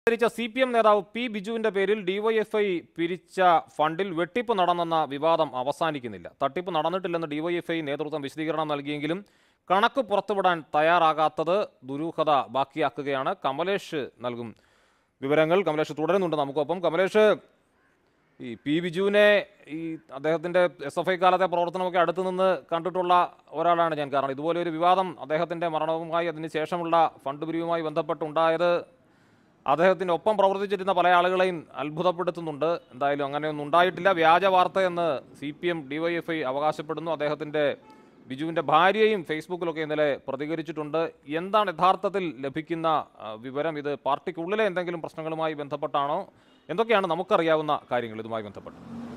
ധരിച്ച C P M നേതാവ് P ബിജുവിന്റെ പേരിൽ ഡിവൈഎഫ്ഐ പിരിച്ച ഫണ്ടിൽ വെട്ടിപ്പ് നടന്നെന്ന വിവാദം അവസാനിക്കുന്നില്ല തട്ടിപ്പ് നടന്നിട്ടില്ലെന്ന് ഡിവൈഎഫ്ഐ നേതൃത്വം വിശദീകരണം നൽകിയെങ്കിലും കണക്ക് പുറത്തുവിടാൻ തയ്യാറാകാത്തത് ദുരൂഹത ബാക്കിയാക്കുകയാണ് കമലേഷ് നൽകും വിവരങ്ങൾ കമലേഷ് തുടരുന്നുണ്ട് നമുക്കൊപ്പം കമലേഷ് ഈ പി ബിജുവിനെ ഈ അദ്ദേഹത്തിന്റെ എസ് എഫ് ഐ കാലത്തെ പ്രവർത്തനമൊക്കെ അടുത്തു നിന്ന് കണ്ടിട്ടുള്ള ഒരാളാണ് ഞാൻ കാരണം ഇതുപോലെ ഒരു വിവാദം അദ്ദേഹത്തിന്റെ മരണവുമായി അതിന് ശേഷമുള്ള ഫണ്ട് പിരിവുമായി ബന്ധപ്പെട്ടുണ്ടായത് അദ്ദേഹത്തിന്റെ ഒപ്പം പ്രവർത്തിച്ചിരുന്ന പല ആളുകളെയും അത്ഭുതപ്പെടുത്തുന്നുണ്ട് എന്തായാലും അങ്ങനെയൊന്നും ഉണ്ടായിട്ടില്ല വ്യാജ വാർത്ത എന്ന് സി പി എം ഡിവൈഎഫ്ഐ അവകാശപ്പെടുന്നു അദ്ദേഹത്തിന്റെ ബിജുവിന്റെ ഭാര്യയും ഫേസ്ബുക്കിലൊക്കെ ഇന്നലെ പ്രതികരിച്ചിട്ടുണ്ട് എന്താണ് യഥാർത്ഥത്തിൽ ലഭിക്കുന്ന ആ, വിവരം ഇത് പാർട്ടിക്കുള്ളിലെ എന്തെങ്കിലും പ്രശ്നങ്ങളുമായി ബന്ധപ്പെട്ടാണോ എന്തൊക്കെയാണ് നമുക്കറിയാവുന്ന കാര്യങ്ങൾ ഇതുമായി ബന്ധപ്പെട്ട്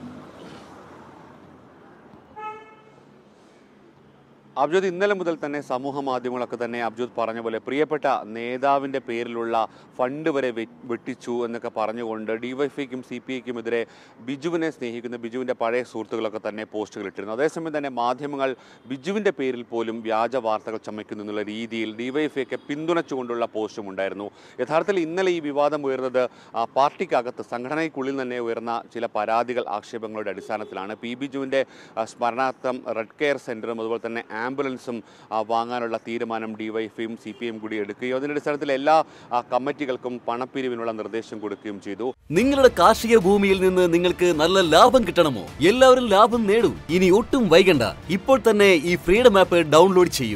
അബ്ജോദ് ഇന്നലെ മുതൽ തന്നെ സമൂഹ മാധ്യമങ്ങളൊക്കെ തന്നെ അബ്ജോദ് പറഞ്ഞ പോലെ പ്രിയപ്പെട്ട നേതാവിൻ്റെ പേരിലുള്ള ഫണ്ട് വരെ വെ- വെട്ടിച്ചു എന്നൊക്കെ പറഞ്ഞുകൊണ്ട് ഡിവൈഫൈക്കും സി പി ഐക്കും എതിരെ ബിജുവിനെ സ്നേഹിക്കുന്ന ബിജുവിൻ്റെ പഴയ സുഹൃത്തുക്കളൊക്കെ തന്നെ പോസ്റ്റുകൾ ഇട്ടിരുന്നു അതേസമയം തന്നെ മാധ്യമങ്ങൾ ബിജുവിൻ്റെ പേരിൽ പോലും വ്യാജ വാർത്തകൾ ചമയ്ക്കുന്നു എന്നുള്ള രീതിയിൽ ഡിവൈഫൈക്കെ പിന്തുണച്ചുകൊണ്ടുള്ള പോസ്റ്റും ഉണ്ടായിരുന്നു യഥാർത്ഥത്തിൽ ഇന്നലെ ഈ വിവാദം ഉയർന്നത് ആ, പാർട്ടിക്കകത്ത് സംഘടനയ്ക്കുള്ളിൽ തന്നെ ഉയർന്ന ചില പരാതികൾ ആക്ഷേപങ്ങളുടെ അടിസ്ഥാനത്തിലാണ് പി ബിജുവിൻ്റെ ആ, സ്മരണാർത്ഥം റെഡ് കെയർ സെൻറ്ററും അതുപോലെ തന്നെ ആംബുലൻസും ആ, വാങ്ങാനുള്ള തീരുമാനം ഡിവൈഎഫ്ഐയും സി പി എം കൂടി എടുക്കുകയും അതിൻ്റെ അടിസ്ഥാനത്തിൽ എല്ലാ ആ, കമ്മിറ്റികൾക്കും പണപ്പിരിവിനുള്ള നിർദ്ദേശം കൊടുക്കുകയും ചെയ്തു നിങ്ങളുടെ കാർഷിക ഭൂമിയിൽ നിന്ന് നിങ്ങൾക്ക് നല്ല ലാഭം കിട്ടണമോ എല്ലാവരും ലാഭം നേടൂ ഇനി ഒട്ടും വൈകണ്ട ഇപ്പോൾ തന്നെ ഈ ഫ്രീഡം ആപ്പ് ഡൗൺലോഡ് ചെയ്യൂ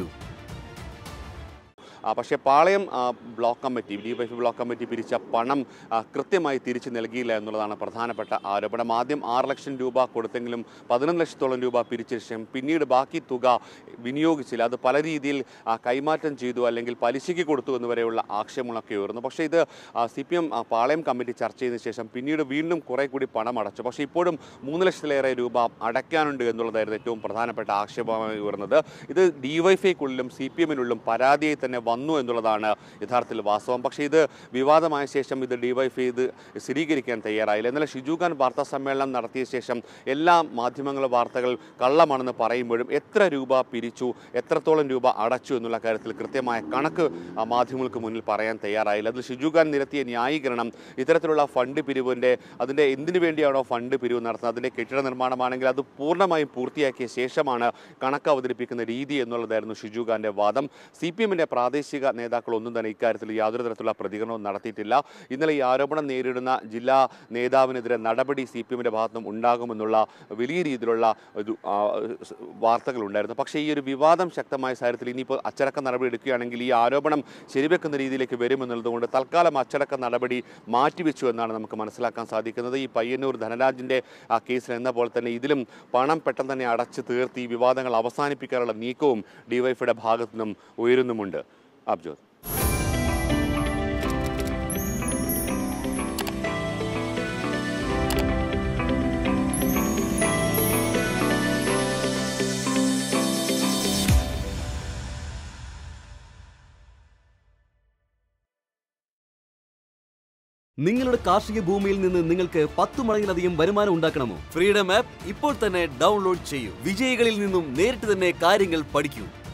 ആ, പക്ഷേ പാളയം ആ, block committee DYF block committee പിരിച്ച പണം ആ, കൃത്യമായി തിരിച്ചു നൽകിയില്ല എന്നുള്ളതാണ് പ്രധാനപ്പെട്ട ആരോപണം ആദ്യം ആറ് ലക്ഷം രൂപ കൊടുത്തെങ്കിലും പതിനൊന്ന് ലക്ഷത്തോളം രൂപ പിരിച്ച ശേഷം പിന്നീട് ബാക്കി തുക വിനിയോഗിച്ചില്ല അത് പല രീതിയിൽ ആ, കൈമാറ്റം ചെയ്തു അല്ലെങ്കിൽ പലിശയ്ക്ക് കൊടുത്തു എന്നുവരെയുള്ള ആക്ഷേപങ്ങളൊക്കെ ഉയർന്നു പക്ഷേ ഇത് C P M Palayam committee ചർച്ച ചെയ്തതിനു ശേഷം പിന്നീട് വീണ്ടും കുറെ കൂടി പണം അടച്ചു പക്ഷേ ഇപ്പോഴും മൂന്ന് ലക്ഷത്തിലേറെ രൂപ അടയ്ക്കാനുണ്ട് എന്നുള്ളതായിരുന്നു ഏറ്റവും പ്രധാനപ്പെട്ട ആക്ഷേപമായി ഉയർന്നത് ഇത് ഡിവൈഫൈക്കുള്ളിലും സി പി എമ്മിനുള്ളിലും പരാതിയായി തന്നെ വന്നു എന്നുള്ളതാണ് യഥാർത്ഥത്തിൽ വാസ്തവം പക്ഷേ ഇത് വിവാദമായ ശേഷം ഇത് ഡിവൈഫൈ ഇത് സ്ഥിരീകരിക്കാൻ തയ്യാറായില്ല ഇന്നലെ ഷിജു ഖാൻ വാർത്താ സമ്മേളനം നടത്തിയ ശേഷം എല്ലാ മാധ്യമങ്ങളും വാർത്തകൾ കള്ളമാണെന്ന് പറയുമ്പോഴും എത്ര രൂപ പിരിച്ചു എത്രത്തോളം രൂപ അടച്ചു എന്നുള്ള കാര്യത്തിൽ കൃത്യമായ കണക്ക് ആ, മാധ്യമങ്ങൾക്ക് മുന്നിൽ പറയാൻ തയ്യാറായില്ല അതിൽ ഷിജു ഖാൻ നിരത്തിയ ന്യായീകരണം ഇത്തരത്തിലുള്ള ഫണ്ട് പിരിവിൻ്റെ അതിൻ്റെ എന്തിനു വേണ്ടിയാണോ ഫണ്ട് പിരിവ് നടത്തുന്നത് അതിൻ്റെ കെട്ടിട നിർമ്മാണമാണെങ്കിൽ അത് പൂർണ്ണമായും പൂർത്തിയാക്കിയ ശേഷമാണ് കണക്ക് അവതരിപ്പിക്കുന്ന രീതി എന്നുള്ളതായിരുന്നു ഷിജു ഖാൻ്റെ വാദം സി പി എമ്മിൻ്റെ പ്രാദേശിക നേതാക്കളൊന്നും തന്നെ ഇക്കാര്യത്തിൽ യാതൊരു തരത്തിലുള്ള പ്രതികരണവും നടത്തിയിട്ടില്ല ഇന്നലെ ഈ ആരോപണം നേരിടുന്ന ജില്ലാ നേതാവിനെതിരെ നടപടി സി പി എമ്മിൻ്റെ ഭാഗത്തുനിന്നും ഉണ്ടാകുമെന്നുള്ള വലിയ രീതിയിലുള്ള ഒരു ആ, സ് വാർത്തകളുണ്ടായിരുന്നു പക്ഷേ ഈ ഒരു വിവാദം ശക്തമായ സാഹചര്യത്തിൽ ഇനിയിപ്പോൾ അച്ചടക്ക നടപടി എടുക്കുകയാണെങ്കിൽ ഈ ആരോപണം ശരിവെക്കുന്ന രീതിയിലേക്ക് വരുമെന്നുള്ളതുകൊണ്ട് തൽക്കാലം അച്ചടക്ക നടപടി മാറ്റിവെച്ചു എന്നാണ് നമുക്ക് മനസ്സിലാക്കാൻ സാധിക്കുന്നത് ഈ പയ്യന്നൂർ ധനരാജിൻ്റെ ആ കേസിൽ എന്ന പോലെ തന്നെ ഇതിലും പണം പെട്ടെന്ന് തന്നെ അടച്ചു തീർത്ത് ഈ വിവാദങ്ങൾ അവസാനിപ്പിക്കാനുള്ള നീക്കവും ഡിവൈഫിയുടെ ഭാഗത്തു നിന്നും ഉയരുന്നുമുണ്ട് അബ്ജോദ് നിങ്ങളുടെ കാർഷിക ഭൂമിയിൽ നിന്ന് നിങ്ങൾക്ക് പത്ത് മടങ്ങിലധികം വരുമാനം ഉണ്ടാക്കണമോ ഫ്രീഡം ആപ്പ് ഇപ്പോൾ തന്നെ ഡൗൺലോഡ് ചെയ്യൂ വിജയികളിൽ നിന്നും നേരിട്ട് തന്നെ കാര്യങ്ങൾ പഠിക്കൂ